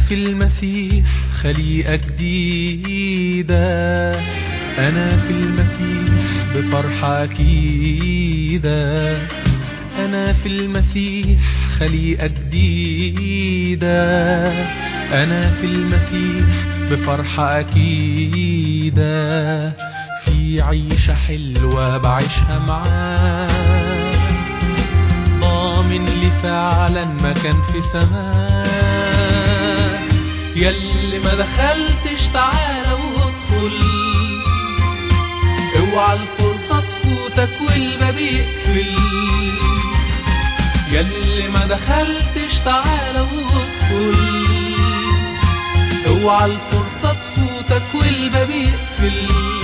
في المسيح خليقة جديدة أنا في المسيح بفرحة أكيدة أنا في المسيح خليقة جديدة أنا في المسيح بفرحة أكيدة في عيشة حلوة بعيشها معاه ضامن لي فعلا مكان في سماه يلي ما دخلتش تعالى وادخل اوعى الفرصة تفوتك والباب يقفل يلي ما دخلتش تعالى وادخل اوعى الفرصة تفوتك والباب يقفل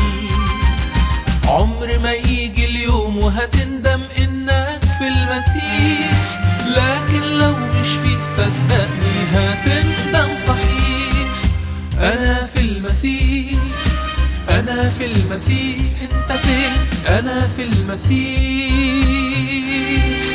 عمر ما يجي اليوم وهتندم انك في المسيح لكن لو مش فيه صدقني هتندم صحيح انا في المسيح انا في المسيح انت فين انا في المسيح